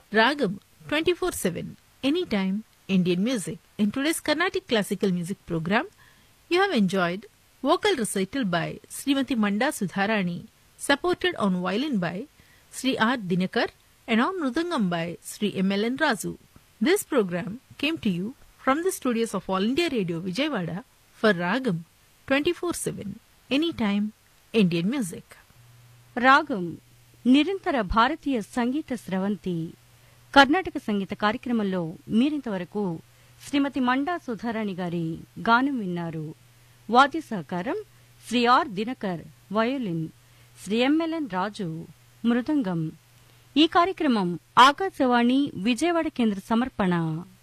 Ragam 24 7, anytime, Indian music. In today's Carnatic classical music program, you have enjoyed vocal recital by Srimati Manda Sudharani, supported on violin by Sri R. Dinakar and on Mrudangam by Sri M.L.N. Razu. This program came to you from the studios of All India Radio Vijayawada for Ragam 24 7, anytime, Indian music. రాగం నిరంతర భారతీయ సంగీత స్రవంతి కర్ణాటక సంగీత కార్యక్రమంలో మీరింతవరకు శ్రీమతి మండా సుధారాణి గారి గానం విన్నారు వాద్య సహకారం Shri R Dinakar violin Shri MLN Raju మృదంగం ఈ కార్యక్రమం ఆకాశవాణి విజయవాడ కేంద్ర సమర్పణ